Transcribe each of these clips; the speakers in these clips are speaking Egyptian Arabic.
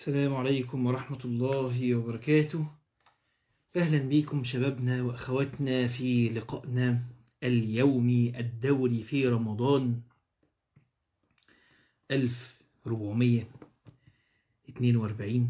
السلام عليكم ورحمة الله وبركاته أهلا بكم شبابنا وأخواتنا في لقائنا اليومي الدوري في رمضان 1442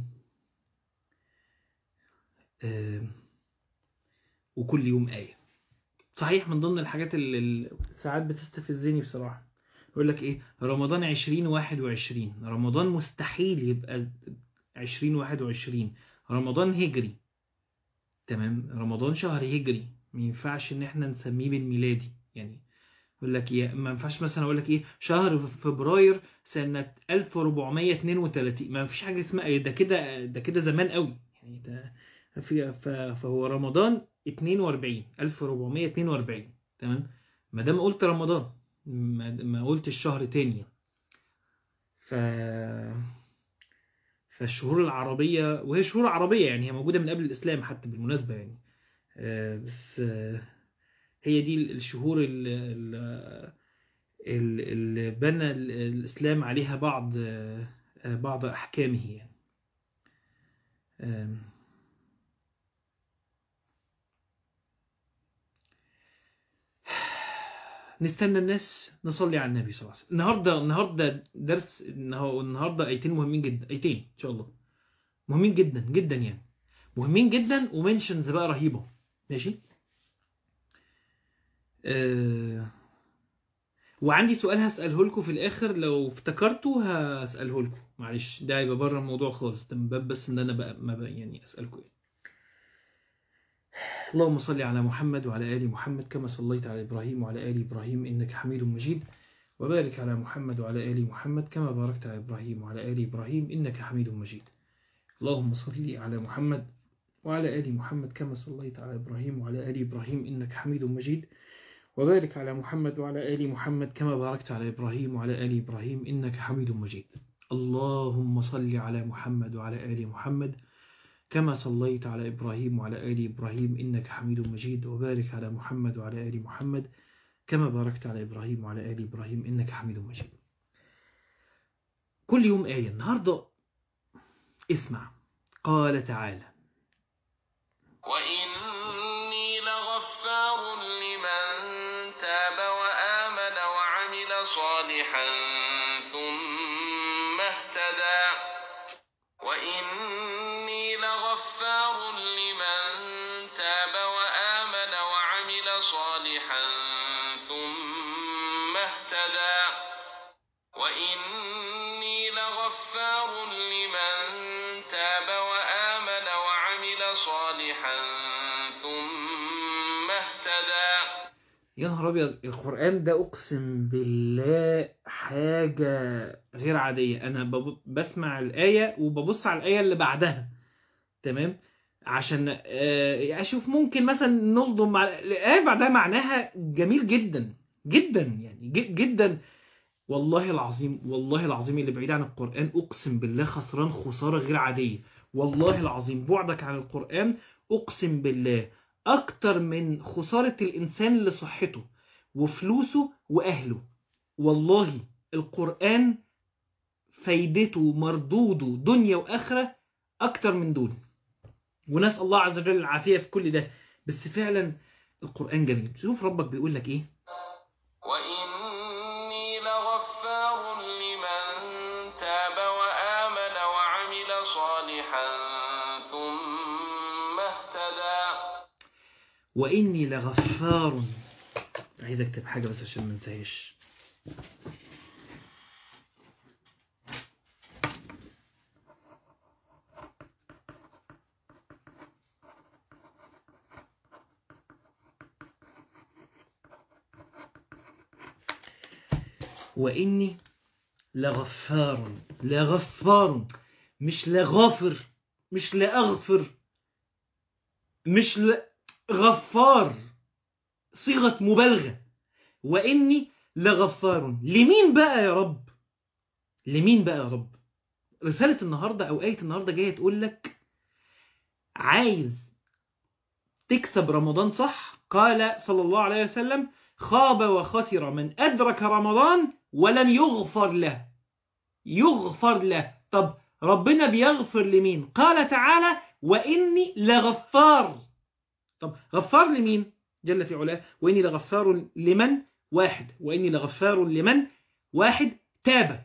آه، وكل يوم آية صحيح من ضمن الحاجات اللي اللي ساعات بتستفزني بصراحة يقول لك ايه رمضان 2021 رمضان مستحيل يبقى 2021 رمضان هجري تمام رمضان شهر هجري ما ينفعش ان احنا نسميه بالميلادي يعني يقول لك ايه ما ينفعش مثلا اقول لك ايه شهر فبراير سنة 1432 ما فيش حاجة اسمها ايه ده كده ده كده زمان قوي يعني ده في ف- فهو رمضان 42 1442 تمام ما دام قلت رمضان ما ما قلت الشهر تاني ف فالشهور العربية وهي شهور عربية يعني هي موجودة من قبل الإسلام حتى بالمناسبة يعني آه، بس آه، هي دي الشهور اللي, اللي بنى ال- الإسلام عليها بعض آه، آه، بعض أحكامه يعني آم، نستنى الناس نصلي على النبي صلى الله عليه وسلم النهارده النهارده درس النه- النهارده ايتين مهمين جدا ايتين ان شاء الله مهمين جدا جدا يعني مهمين جدا ومنشنز بقى رهيبه ماشي آه وعندي سؤال هسأله لكم في الآخر لو افتكرته هسأله لكم معلش ده هيبقى بره الموضوع خالص ده من باب بس إن أنا بقى ما بقى يعني أسألكم يعني. اللهم صل على محمد وعلى آل محمد كما صليت على إبراهيم وعلى آل إبراهيم إنك حميد مجيد وبارك على محمد وعلى آل محمد كما باركت على إبراهيم وعلى آل إبراهيم إنك حميد مجيد اللهم صل على محمد وعلى آل محمد كما صليت على إبراهيم وعلى آل إبراهيم إنك حميد مجيد وبارك على محمد وعلى آل محمد كما باركت على إبراهيم وعلى آل إبراهيم إنك حميد مجيد اللهم صل على محمد وعلى آل محمد كما صليت على إبراهيم وعلى آل إبراهيم إنك حميد مجيد وبارك على محمد وعلى آل محمد كما باركت على إبراهيم وعلى آل إبراهيم إنك حميد مجيد كل يوم آية النهاردة اسمع قال تعالى وإني لغفار لمن تاب وآمن وعمل صالحا ثم اهتدى وإني لغفار لمن تاب وآمن وعمل صالحا ثم اهتدى وإني لغفار لمن تاب وآمن وعمل صالحا ثم اهتدى يا نهار ابيض القران ده اقسم بالله حاجه غير عاديه انا بب- بسمع الايه وببص على الايه اللي بعدها تمام عشان آه، اشوف ممكن مثلا نلضم مع الايه بعدها معناها جميل جدا جدا يعني ج- جدا والله العظيم والله العظيم اللي بعيد عن القران اقسم بالله خسران خساره غير عاديه والله العظيم بعدك عن القران اقسم بالله اكتر من خساره الانسان لصحته وفلوسه واهله والله القران فايدته مردوده دنيا واخره اكتر من دول ونسال الله عز وجل العافيه في كل ده بس فعلا القران جميل شوف ربك بيقول لك ايه وإني لغفار لمن تاب وآمن وعمل صالحا ثم اهتدى واني لغفار عايز اكتب حاجه بس عشان ما انساهاش واني لغفار لغفار مش لغافر مش لاغفر مش ل... غفار صيغة مبالغة وإني لغفار لمين بقى يا رب لمين بقى يا رب رسالة النهاردة أو آية النهاردة جاية تقول لك عايز تكسب رمضان صح قال صلى الله عليه وسلم خاب وخسر من أدرك رمضان ولم يغفر له يغفر له طب ربنا بيغفر لمين قال تعالى واني لغفار طب غفار لمين جل في علاه واني لغفار لمن واحد واني لغفار لمن واحد تاب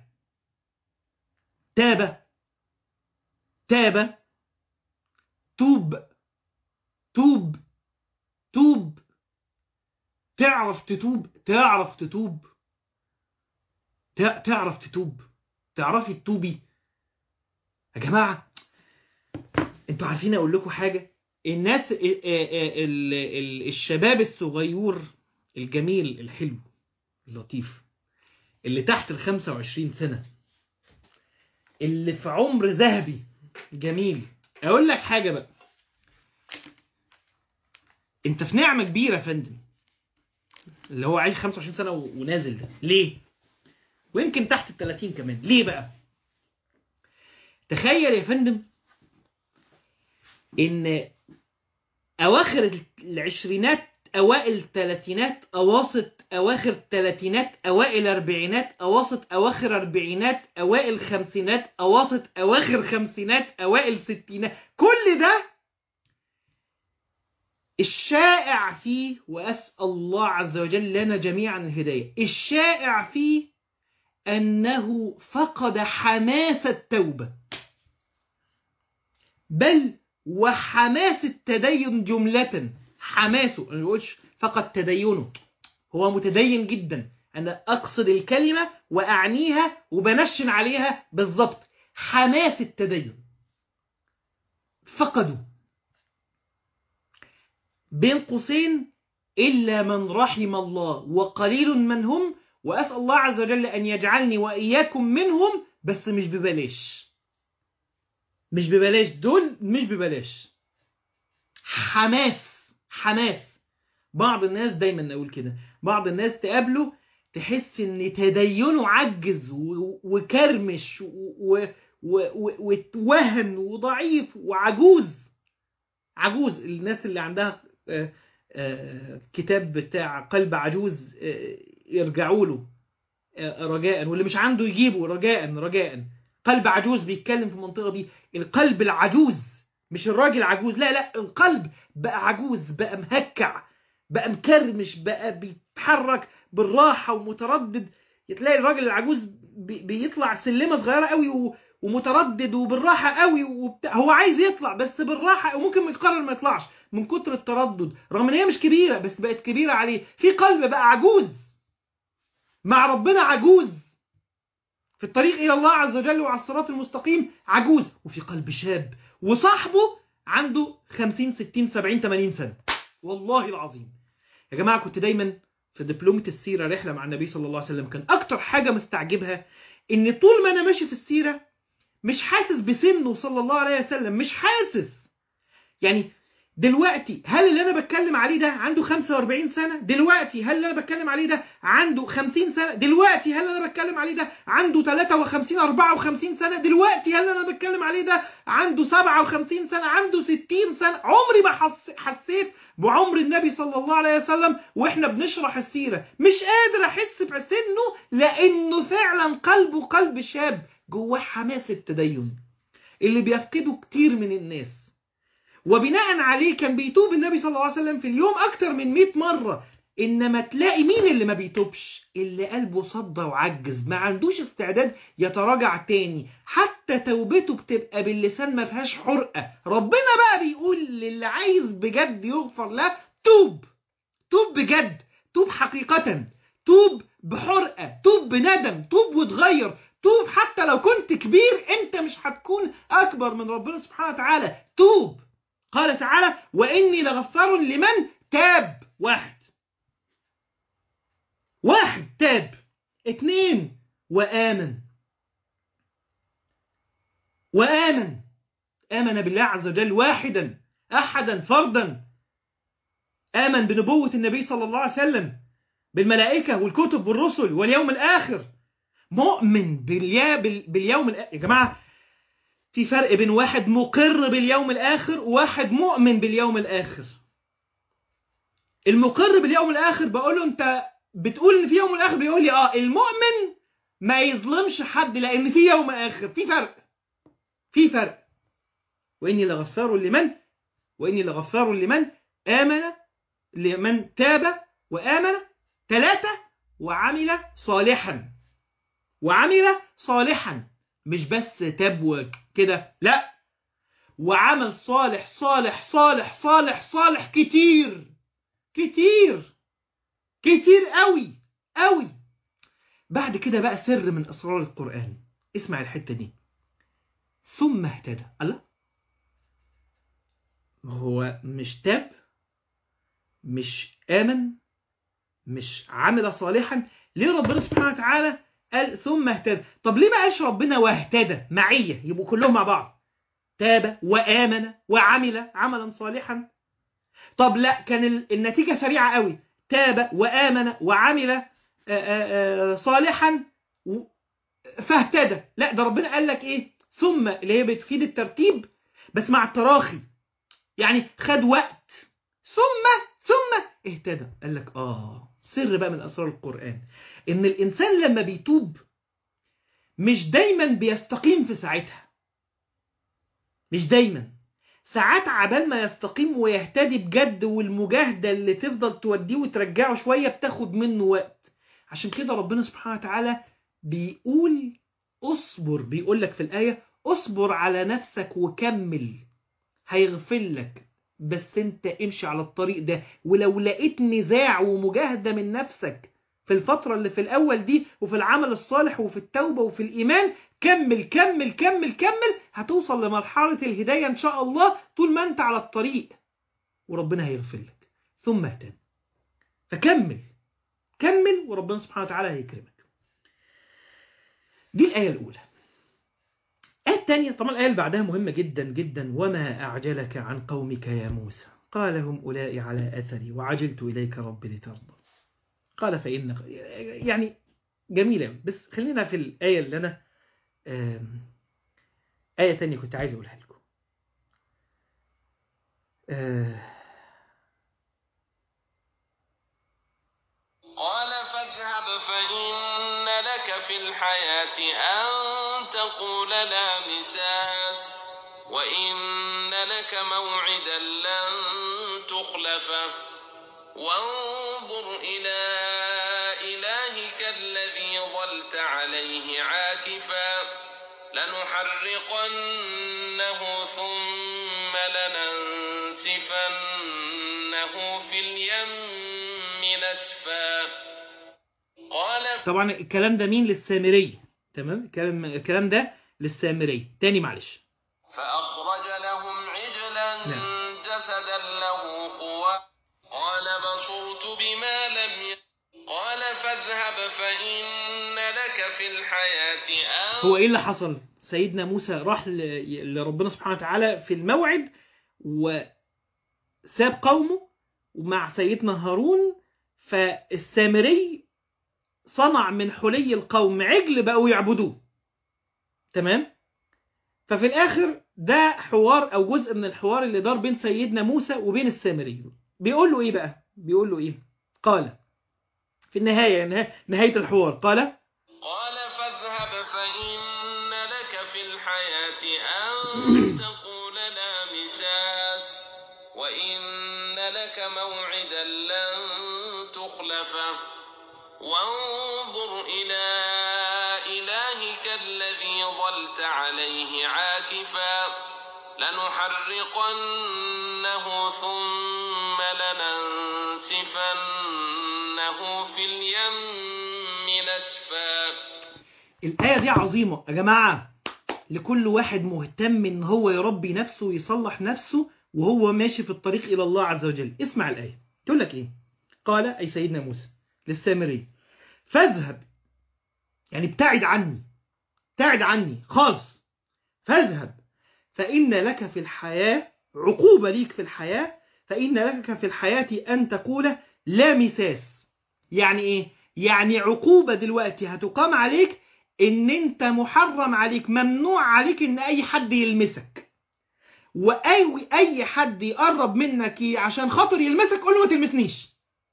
تاب تاب توب توب توب تعرف تتوب تعرف تتوب تع- تعرف تتوب تعرفي تتوبي يا جماعة انتوا عارفين اقول لكم حاجة الناس ال- ال- ال- الشباب الصغير الجميل الحلو اللطيف اللي تحت ال 25 سنة اللي في عمر ذهبي جميل اقول لك حاجة بقى انت في نعمة كبيرة يا فندم اللي هو عايش 25 سنة و- ونازل ده ليه؟ ويمكن تحت ال 30 كمان ليه بقى؟ تخيل يا فندم ان اواخر العشرينات اوائل الثلاثينات اواسط اواخر الثلاثينات اوائل الاربعينات اواسط اواخر اربعينات اوائل الخمسينات اواسط اواخر خمسينات اوائل الستينات كل ده الشائع فيه واسال الله عز وجل لنا جميعا الهدايه الشائع فيه انه فقد حماس التوبه بل وحماس التدين جملة حماسه أنا ما بقولش فقط تدينه هو متدين جدا أنا أقصد الكلمة وأعنيها وبنشن عليها بالضبط حماس التدين فقدوا بين قوسين إلا من رحم الله وقليل من هم وأسأل الله عز وجل أن يجعلني وإياكم منهم بس مش ببلاش مش ببلاش دول مش ببلاش حماس حماس بعض الناس دايما نقول كده بعض الناس تقابله تحس ان تدينه عجز و- وكرمش و- و- و- و- واتوهن وضعيف وعجوز عجوز الناس اللي عندها آه، آه، كتاب بتاع قلب عجوز آه، يرجعوا له آه، رجاء واللي مش عنده يجيبه رجاء رجاء قلب عجوز بيتكلم في المنطقة دي القلب العجوز مش الراجل عجوز لا لا القلب بقى عجوز بقى مهكع بقى مكرمش بقى بيتحرك بالراحة ومتردد تلاقي الراجل العجوز بي- بيطلع سلمة صغيرة قوي و- ومتردد وبالراحة قوي وبتاع هو عايز يطلع بس بالراحة وممكن يقرر ما يطلعش من كتر التردد رغم ان هي مش كبيرة بس بقت كبيرة عليه في قلب بقى عجوز مع ربنا عجوز في الطريق إلى الله عز وجل وعلى الصراط المستقيم عجوز وفي قلب شاب وصاحبه عنده 50 60 70 80 سنة والله العظيم يا جماعة كنت دايما في دبلومة السيرة رحلة مع النبي صلى الله عليه وسلم كان أكتر حاجة مستعجبها إن طول ما أنا ماشي في السيرة مش حاسس بسنه صلى الله عليه وسلم مش حاسس يعني دلوقتي هل اللي انا بتكلم عليه ده عنده 45 سنة دلوقتي هل اللي انا بتكلم عليه ده عنده 50 سنة دلوقتي هل اللي انا بتكلم عليه ده عنده 53 54 سنة دلوقتي هل اللي انا بتكلم عليه ده عنده 57 سنة عنده 60 سنة عمري ما حس... حسيت بعمر النبي صلى الله عليه وسلم واحنا بنشرح السيرة مش قادر احس بسنه لانه فعلا قلبه قلب شاب جواه حماس التدين اللي بيفقده كتير من الناس وبناء عليه كان بيتوب النبي صلى الله عليه وسلم في اليوم اكتر من 100 مرة انما تلاقي مين اللي ما بيتوبش اللي قلبه صدى وعجز ما عندوش استعداد يتراجع تاني حتى توبته بتبقى باللسان ما فيهاش حرقة ربنا بقى بيقول للي عايز بجد يغفر له توب توب بجد توب حقيقة توب بحرقة توب بندم توب وتغير توب حتى لو كنت كبير انت مش هتكون اكبر من ربنا سبحانه وتعالى توب قال تعالى واني لغفار لمن تاب واحد واحد تاب اتنين وآمن وآمن آمن بالله عز وجل واحدا أحدا فردا آمن بنبوة النبي صلى الله عليه وسلم بالملائكة والكتب والرسل واليوم الآخر مؤمن باليا بال- باليوم الآخر يا جماعة في فرق بين واحد مقر باليوم الآخر وواحد مؤمن باليوم الآخر المقر باليوم الآخر بقول له أنت بتقول إن في يوم الآخر بيقول لي آه المؤمن ما يظلمش حد لأن في يوم آخر في فرق في فرق واني لغفار لمن واني لغفار لمن امن لمن تاب وامن ثلاثه وعمل صالحا وعمل صالحا مش بس تاب وكده لا وعمل صالح صالح صالح صالح صالح كتير كتير كتير قوي قوي بعد كده بقى سر من اسرار القران اسمع الحته دي ثم اهتدى الله هو مش تاب مش امن مش عمل صالحا ليه ربنا سبحانه وتعالى قال ثم اهتدى طب ليه ما قالش ربنا واهتدى معيه يبقوا كلهم مع بعض تاب وامن وعمل عملا صالحا طب لا كان ال- النتيجه سريعه قوي تاب وامن وعمل آه، آه، آه، صالحا و- فاهتدى لا ده ربنا قال لك ايه ثم اللي هي بتفيد الترتيب بس مع التراخي يعني خد وقت ثم ثم اهتدى قال لك اه سر بقى من اسرار القران ان الانسان لما بيتوب مش دايما بيستقيم في ساعتها مش دايما ساعات عبال ما يستقيم ويهتدي بجد والمجاهدة اللي تفضل توديه وترجعه شوية بتاخد منه وقت عشان كده ربنا سبحانه وتعالى بيقول اصبر بيقول لك في الآية اصبر على نفسك وكمل هيغفر لك بس انت امشي على الطريق ده ولو لقيت نزاع ومجاهدة من نفسك في الفترة اللي في الأول دي وفي العمل الصالح وفي التوبة وفي الإيمان كمل كمل كمل كمل هتوصل لمرحلة الهداية إن شاء الله طول ما أنت على الطريق وربنا هيغفر لك ثم اهتم فكمل كمل وربنا سبحانه وتعالى هيكرمك دي الآية الأولى الآية الثانية طبعا الآية اللي بعدها مهمة جدا جدا وما أعجلك عن قومك يا موسى قال هم أولئك على أثري وعجلت إليك رب لترضى قال فإن يعني جميلة أوي. بس خلينا في الآية اللي أنا آم، آية تانية كنت عايز أقولها لكم آه، قال فاذهب فإن لك في الحياة أن تقول لا مساس وإن لك موعدا لن تخلفه وانظر إلى إلهك الذي ظلت عليه عاكفا لنحرقنه ثم لننسفنه في اليم نسفا قال طبعا الكلام ده مين للسامري تمام الكلام الكلام ده للسامري تاني معلش فأخرج لهم عجلا نعم. جسدا له قوى قال بصرت بما لم ي... قال فاذهب فإن لك في الحياة أن هو ايه اللي حصل سيدنا موسى راح ل- لربنا سبحانه وتعالى في الموعد وساب قومه ومع سيدنا هارون فالسامري صنع من حلي القوم عجل بقوا يعبدوه تمام ففي الاخر ده حوار او جزء من الحوار اللي دار بين سيدنا موسى وبين السامري بيقول له ايه بقى بيقول له ايه قال في النهايه نها- نهايه الحوار قال قال فاذهب فإن لك في الحياة أن تقول لا مساس وإن لك موعدا لن تخلفه وانظر إلى إلهك الذي ظلت عليه عاكفا لنحرقنه ثم لننسفنه في اليم نسفا الآية دي عظيمة يا جماعة لكل واحد مهتم ان هو يربي نفسه ويصلح نفسه وهو ماشي في الطريق إلى الله عز وجل اسمع الآية تقول لك إيه قال أي سيدنا موسى للسامري فاذهب يعني ابتعد عني ابتعد عني خالص فاذهب فإن لك في الحياة عقوبة ليك في الحياة فإن لك في الحياة أن تقول لا مساس يعني إيه يعني عقوبة دلوقتي هتقام عليك ان انت محرم عليك ممنوع عليك ان اي حد يلمسك واي اي حد يقرب منك ي- عشان خاطر يلمسك قول له ما تلمسنيش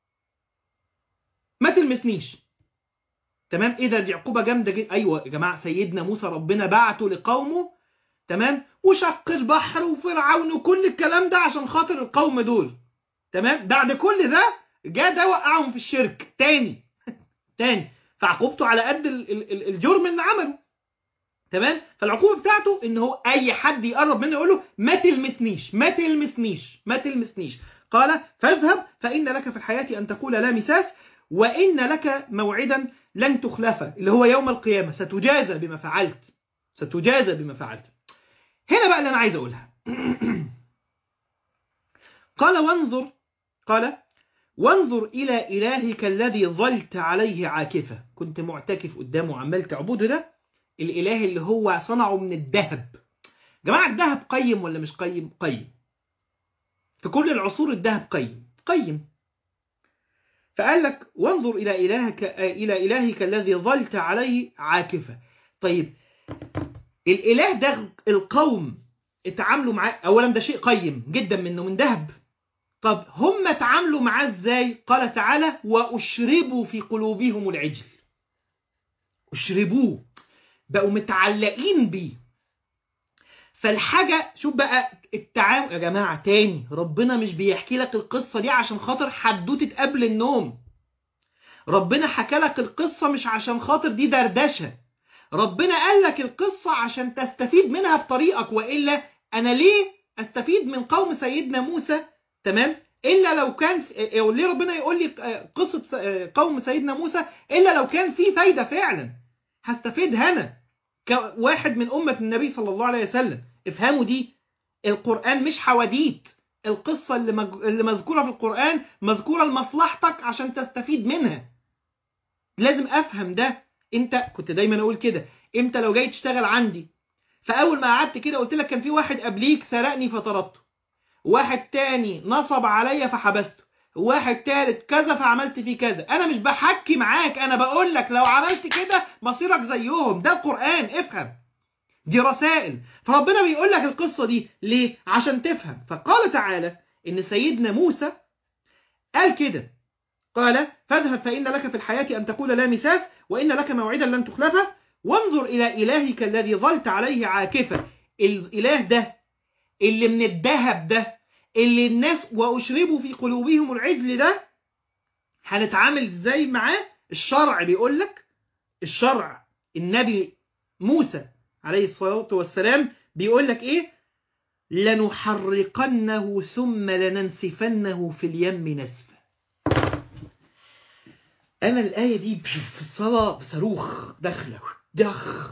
ما تلمسنيش تمام ايه ده دي عقوبه جامده جدا ايوه يا جماعه سيدنا موسى ربنا بعته لقومه تمام وشق البحر وفرعون وكل الكلام ده عشان خاطر القوم دول تمام بعد كل ده جاء ده وقعهم في الشرك تاني تاني فعقوبته على قد ال- ال- ال- الجرم اللي عمله تمام فالعقوبه بتاعته ان هو اي حد يقرب منه يقول له ما تلمسنيش ما تلمسنيش ما تلمسنيش قال فاذهب فان لك في الحياه ان تقول لا مساس وان لك موعدا لن تخلفه اللي هو يوم القيامه ستجازى بما فعلت ستجازى بما فعلت هنا بقى اللي انا عايز اقولها قال وانظر قال وانظر إلى إلهك الذي ظلت عليه عاكفة كنت معتكف قدامه عمال تعبده ده الإله اللي هو صنعه من الذهب جماعة الذهب قيم ولا مش قيم قيم في كل العصور الذهب قيم قيم فقال لك وانظر إلى إلهك إلى إلهك الذي ظلت عليه عاكفة طيب الإله ده القوم اتعاملوا معاه أولا ده شيء قيم جدا منه من ذهب طب هم اتعاملوا معاه ازاي قال تعالى واشربوا في قلوبهم العجل اشربوه بقوا متعلقين بيه فالحاجة شوف بقى التعامل يا جماعة تاني ربنا مش بيحكي لك القصة دي عشان خاطر حدوتة قبل النوم ربنا حكى لك القصة مش عشان خاطر دي دردشة ربنا قال لك القصة عشان تستفيد منها بطريقك وإلا أنا ليه أستفيد من قوم سيدنا موسى تمام الا لو كان ليه ربنا يقول لي قصه قوم سيدنا موسى الا لو كان في فايده فعلا هستفيد انا كواحد من امه النبي صلى الله عليه وسلم افهموا دي القران مش حواديت القصه اللي مج... اللي مذكوره في القران مذكوره لمصلحتك عشان تستفيد منها لازم افهم ده انت كنت دايما اقول كده انت لو جاي تشتغل عندي فاول ما قعدت كده قلت لك كان في واحد قبليك سرقني فطردته واحد تاني نصب عليا فحبسته واحد تالت كذا فعملت فيه كذا انا مش بحكي معاك انا بقول لك لو عملت كده مصيرك زيهم ده القرآن افهم دي رسائل فربنا بيقول لك القصة دي ليه عشان تفهم فقال تعالى ان سيدنا موسى قال كده قال فاذهب فإن لك في الحياة أن تقول لا مساس وإن لك موعدا لن تخلفه وانظر إلى إلهك الذي ظلت عليه عاكفة الإله ده اللي من الذهب ده اللي الناس واشربوا في قلوبهم العجل ده هنتعامل ازاي معاه الشرع بيقول لك الشرع النبي موسى عليه الصلاة والسلام بيقول لك ايه لنحرقنه ثم لننسفنه في اليم نسفا انا الايه دي في الصلاه بصاروخ داخله دخ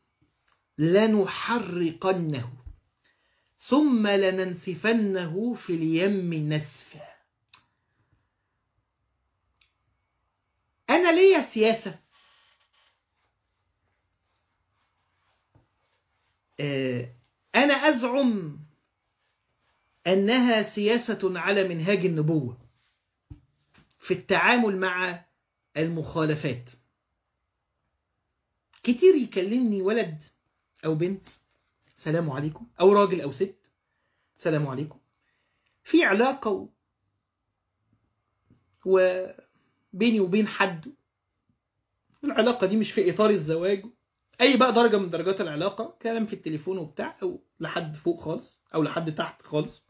لنحرقنه ثم لننسفنه في اليم نسفا أنا ليا سياسة أنا أزعم أنها سياسة على منهاج النبوة في التعامل مع المخالفات كتير يكلمني ولد أو بنت سلام عليكم أو راجل أو ست سلام عليكم في علاقة و... وبيني وبين حد العلاقة دي مش في إطار الزواج أي بقى درجة من درجات العلاقة كلام في التليفون وبتاع أو لحد فوق خالص أو لحد تحت خالص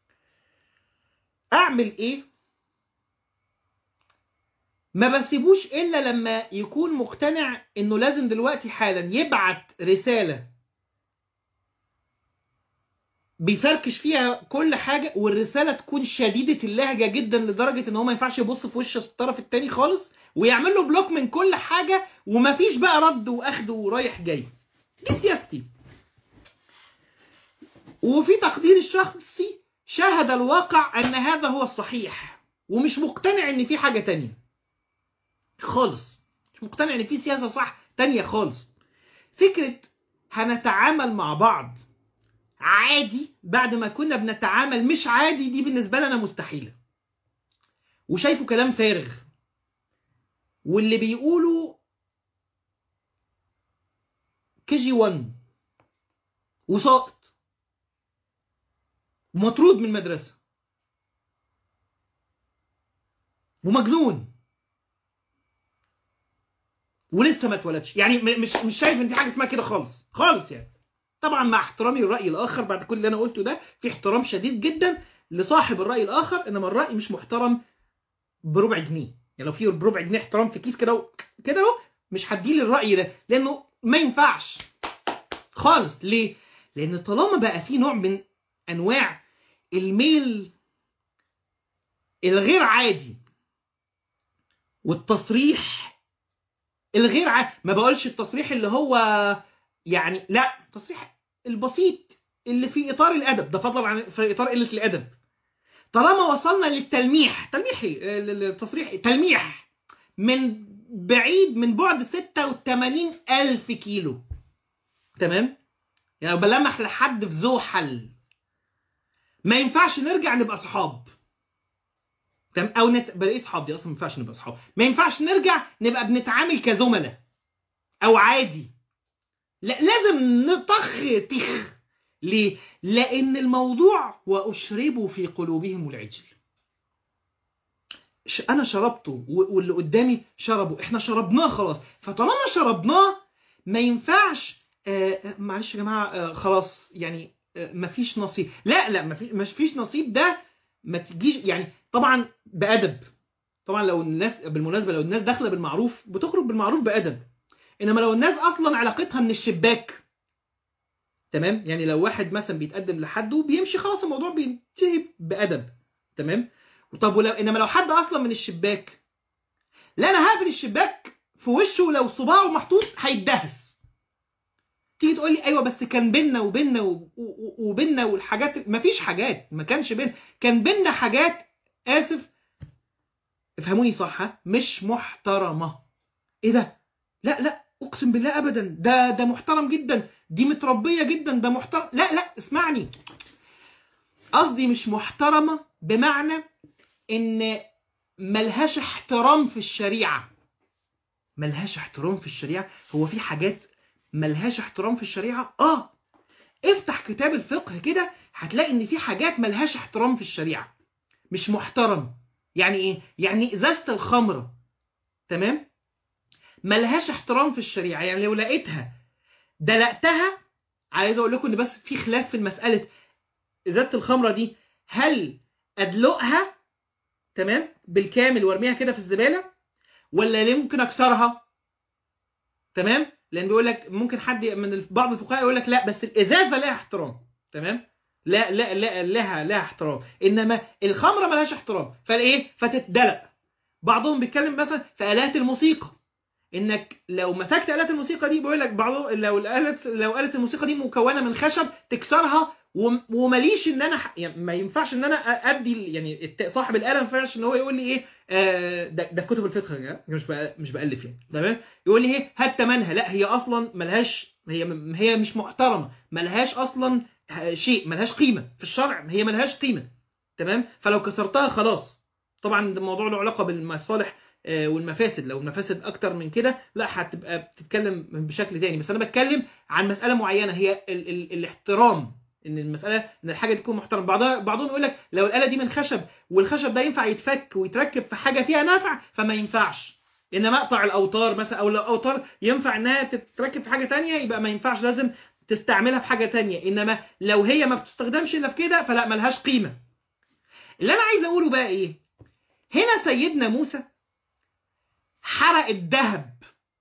أعمل إيه ما بسيبوش إلا لما يكون مقتنع إنه لازم دلوقتي حالا يبعت رسالة بيفركش فيها كل حاجة والرسالة تكون شديدة اللهجة جدا لدرجة ان هو ما ينفعش يبص في وش الطرف التاني خالص ويعمل له بلوك من كل حاجة ومفيش بقى رد واخد ورايح جاي دي سياستي وفي تقدير الشخصي شاهد الواقع ان هذا هو الصحيح ومش مقتنع ان في حاجة تانية خالص مش مقتنع ان في سياسة صح تانية خالص فكرة هنتعامل مع بعض عادي بعد ما كنا بنتعامل مش عادي دي بالنسبة لنا مستحيلة وشايفه كلام فارغ واللي بيقولوا كي جي 1 وساقط ومطرود من المدرسة ومجنون ولسه ما اتولدش يعني مش مش شايف ان في حاجه اسمها كده خالص خالص يعني طبعا مع احترامي للراي الاخر بعد كل اللي انا قلته ده في احترام شديد جدا لصاحب الراي الاخر انما الراي مش محترم بربع جنيه يعني لو في بربع جنيه احترام في كيس كده و- كده اهو مش هديله الراي ده لانه ما ينفعش خالص ليه لان طالما بقى في نوع من انواع الميل الغير عادي والتصريح الغير عادي ما بقولش التصريح اللي هو يعني لا التصريح البسيط اللي في اطار الادب ده فضلا عن في اطار قله الادب طالما وصلنا للتلميح تلميحي آه، للتصريح تلميح من بعيد من بعد 86 ألف كيلو تمام يعني لو بلمح لحد في زوحل ما ينفعش نرجع نبقى صحاب تمام او نت... بلاقي صحاب دي اصلا ما ينفعش نبقى صحاب ما ينفعش نرجع نبقى بنتعامل كزملاء او عادي لا لازم نطخ تخ ليه لان الموضوع واشربوا في قلوبهم العجل ش- انا شربته و- واللي قدامي شربوا احنا شربناه خلاص فطالما شربناه ما ينفعش آه آه، معلش يا جماعه آه خلاص يعني آه مفيش نصيب لا لا مفيش مفيش نصيب ده ما تجيش يعني طبعا بادب طبعا لو الناس بالمناسبه لو الناس داخله بالمعروف بتخرج بالمعروف بادب انما لو الناس اصلا علاقتها من الشباك تمام يعني لو واحد مثلا بيتقدم لحد وبيمشي خلاص الموضوع بينتهي بادب تمام طب ولو انما لو حد اصلا من الشباك لا انا هقفل الشباك في وشه لو صباعه محطوط هيتدهس تيجي تقول لي ايوه بس كان بينا وبينا و- و- وبينا والحاجات مفيش حاجات ما كانش بينا كان بينا حاجات اسف افهموني صح ها؟ مش محترمه ايه ده لا لا اقسم بالله ابدا ده ده محترم جدا دي متربيه جدا ده محترم لا لا اسمعني قصدي مش محترمه بمعنى ان ملهاش احترام في الشريعه ملهاش احترام في الشريعه هو في حاجات ملهاش احترام في الشريعه اه افتح كتاب الفقه كده هتلاقي ان في حاجات ملهاش احترام في الشريعه مش محترم يعني ايه يعني ازازه الخمره تمام ملهاش احترام في الشريعه يعني لو لقيتها دلقتها عايز اقول لكم ان بس في خلاف في المساله ازازه الخمره دي هل ادلقها تمام بالكامل وارميها كده في الزباله ولا ليه ممكن اكسرها تمام لان بيقول لك ممكن حد من الف- بعض الفقهاء يقول لك لا بس الازازه لها احترام تمام لا لا لا لها لها احترام انما الخمره ملهاش احترام فالايه فتتدلق بعضهم بيتكلم مثلا في الات الموسيقى انك لو مسكت الات الموسيقى دي بيقول لك بعض لو الالات لو آلة الموسيقى دي مكونه من خشب تكسرها وم- ومليش ان انا ح- يعني ما ينفعش ان انا ادي ال- يعني الت- صاحب الاله ما ينفعش ان هو يقول لي ايه آه، ده, ده في كتب الفقه يا جماعة، مش بأ- مش بالف يعني تمام يقول لي ايه هات تمنها لا هي اصلا ملهاش هي م- هي مش محترمه ملهاش اصلا ه- شيء ملهاش قيمه في الشرع هي ملهاش قيمه تمام فلو كسرتها خلاص طبعا ده الموضوع له علاقه بالمصالح آه، والمفاسد لو المفاسد اكتر من كده لا هتبقى بتتكلم بشكل تاني بس انا بتكلم عن مساله معينه هي ال ال الاحترام ان المساله ان الحاجه دي تكون محترمه بعضها بعضهم يقول لك لو الاله دي من خشب والخشب ده ينفع يتفك ويتركب في حاجه فيها نفع فما ينفعش انما اقطع الاوتار مثلا او لو اوتار ينفع انها تتركب في حاجه تانية يبقى ما ينفعش لازم تستعملها في حاجه تانية انما لو هي ما بتستخدمش الا في كده فلا ملهاش قيمه اللي انا عايز اقوله بقى ايه هنا سيدنا موسى حرق الذهب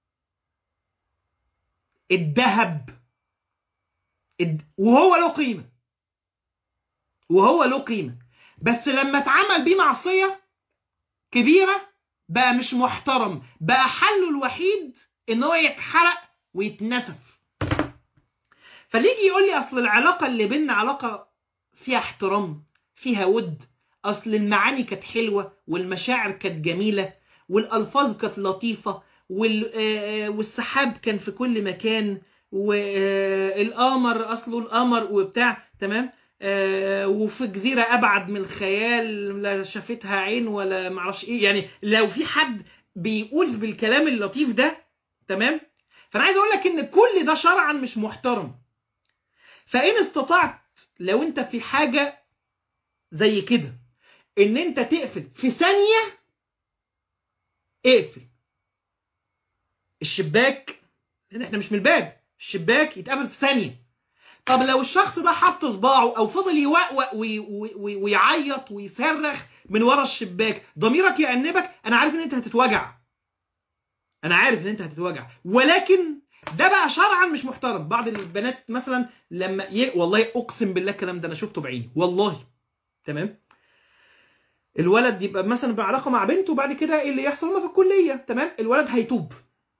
الذهب الد- وهو له قيمه وهو له قيمه بس لما اتعمل بيه معصيه كبيره بقى مش محترم بقى حله الوحيد ان هو يتحرق ويتنسف فاللي يجي يقول لي اصل العلاقه اللي بيننا علاقه فيها احترام فيها ود اصل المعاني كانت حلوه والمشاعر كانت جميله والالفاظ كانت لطيفه وال- آه، والسحاب كان في كل مكان والقمر اصله القمر وبتاع تمام آه، وفي جزيره ابعد من الخيال لا شافتها عين ولا معرفش ايه يعني لو في حد بيقول بالكلام اللطيف ده تمام فانا عايز اقول لك ان كل ده شرعا مش محترم فان استطعت لو انت في حاجه زي كده ان انت تقفل في ثانيه اقفل الشباك لان احنا مش من الباب الشباك يتقفل في ثانيه طب لو الشخص ده حط صباعه او فضل يوقوق وي- وي- وي- ويعيط ويصرخ من ورا الشباك ضميرك يأنبك انا عارف ان انت هتتوجع انا عارف ان انت هتتوجع ولكن ده بقى شرعا مش محترم بعض البنات مثلا لما ي... والله اقسم بالله الكلام ده انا شفته بعيني والله تمام الولد يبقى مثلا بعلاقه مع بنت وبعد كده ايه اللي يحصل هما في الكليه تمام الولد هيتوب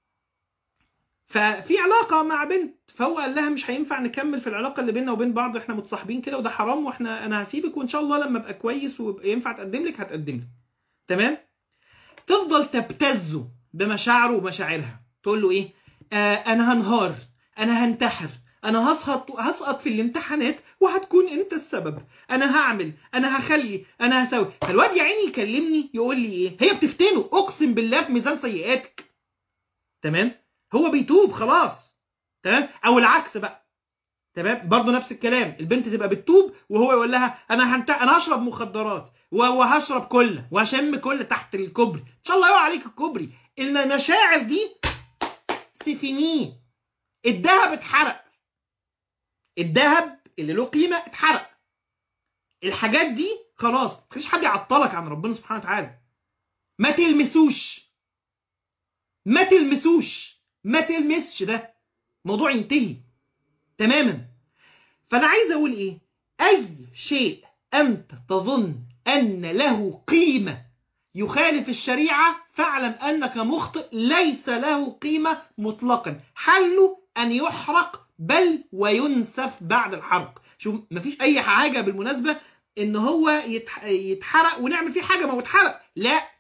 ففي علاقه مع بنت فهو قال لها مش هينفع نكمل في العلاقه اللي بيننا وبين بعض احنا متصاحبين كده وده حرام واحنا انا هسيبك وان شاء الله لما ابقى كويس ويبقى ينفع تقدم لك هتقدم لك تمام تفضل تبتزه بمشاعره ومشاعرها تقول له ايه آه انا هنهار انا هنتحر انا هسقط هسقط في الامتحانات وهتكون انت السبب انا هعمل انا هخلي انا هسوي فالواد يا عيني يكلمني يقول لي ايه هي بتفتنه اقسم بالله في ميزان سيئاتك تمام هو بيتوب خلاص تمام او العكس بقى تمام برضه نفس الكلام البنت تبقى بتتوب وهو يقول لها انا هنت... انا هشرب مخدرات و- وهشرب كله وهشم كله تحت الكوبري ان شاء الله يقع عليك الكوبري ان المشاعر دي سفينيه الذهب اتحرق الذهب اللي له قيمه اتحرق الحاجات دي خلاص مفيش حد يعطلك عن ربنا سبحانه وتعالى ما تلمسوش ما تلمسوش ما تلمسش ده موضوع ينتهي تماما فانا عايز اقول ايه اي شيء انت تظن ان له قيمه يخالف الشريعه فاعلم انك مخطئ ليس له قيمه مطلقا حله ان يحرق بل وينسف بعد الحرق شوف مفيش اي حاجه بالمناسبه ان هو يتح- يتحرق ونعمل فيه حاجه ما هو اتحرق لا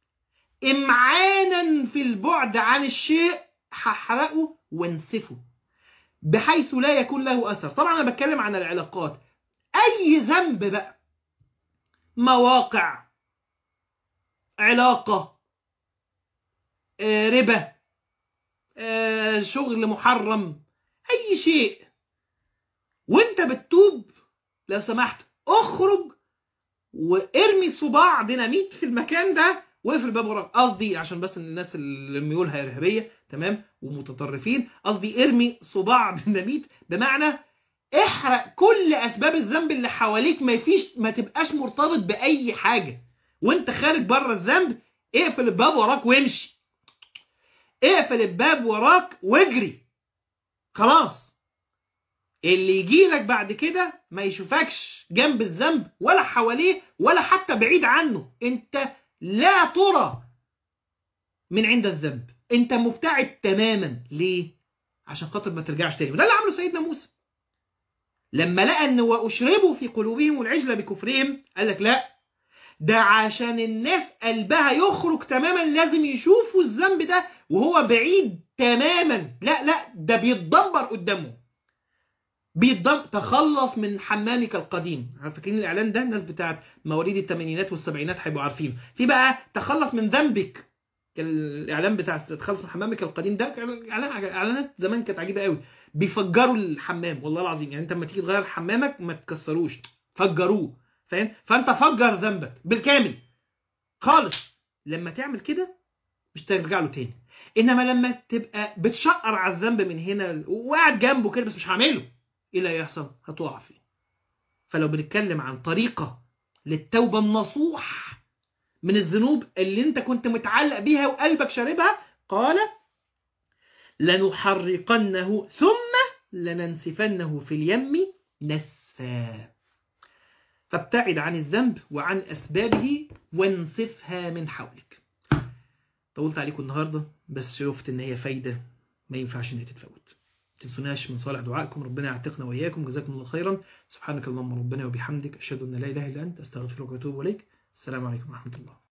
امعانا في البعد عن الشيء هحرقه وانسفه بحيث لا يكون له اثر طبعا انا بتكلم عن العلاقات اي ذنب بقى مواقع علاقه آه، ربا آه، شغل محرم اي شيء وانت بتتوب لو سمحت اخرج وارمي صباع ديناميت في المكان ده واقفل الباب وراك قصدي عشان بس الناس اللي ميولها ارهابيه تمام ومتطرفين قصدي ارمي صباع ديناميت بمعنى احرق كل اسباب الذنب اللي حواليك ما فيش ما تبقاش مرتبط باي حاجه وانت خارج بره الذنب اقفل الباب وراك وامشي اقفل الباب وراك واجري خلاص اللي يجي لك بعد كده ما يشوفكش جنب الذنب ولا حواليه ولا حتى بعيد عنه انت لا ترى من عند الذنب انت مبتعد تماما ليه عشان خاطر ما ترجعش تاني وده اللي عمله سيدنا موسى لما لقى ان واشربوا في قلوبهم العجل بكفرهم قال لك لا ده عشان الناس قلبها يخرج تماما لازم يشوفوا الذنب ده وهو بعيد تماما لا لا ده بيتدمر قدامه بيتدمر تخلص من حمامك القديم فاكرين الاعلان ده الناس بتاعت مواليد الثمانينات والسبعينات هيبقوا عارفين في بقى تخلص من ذنبك كان الاعلان بتاع تخلص من حمامك القديم ده كان إعلان- اعلانات زمان كانت عجيبه قوي بيفجروا الحمام والله العظيم يعني انت لما تيجي تغير حمامك ما تكسروش فجروه فاهم فانت فجر ذنبك بالكامل خالص لما تعمل كده مش ترجع له تاني انما لما تبقى بتشقر على الذنب من هنا وقاعد جنبه كده بس مش هعمله ايه اللي هيحصل هتقع فيه فلو بنتكلم عن طريقه للتوبه النصوح من الذنوب اللي انت كنت متعلق بيها وقلبك شاربها قال لنحرقنه ثم لننسفنه في اليم نسفا فابتعد عن الذنب وعن أسبابه وانسفها من حولك طولت عليكم النهاردة بس شفت ان هي فايدة ما ينفعش ان هي تتفوت تنسوناش من صالح دعائكم ربنا يعتقنا وإياكم جزاكم الله خيرا سبحانك اللهم ربنا وبحمدك أشهد أن لا إله إلا أنت أستغفرك وأتوب إليك السلام عليكم ورحمة الله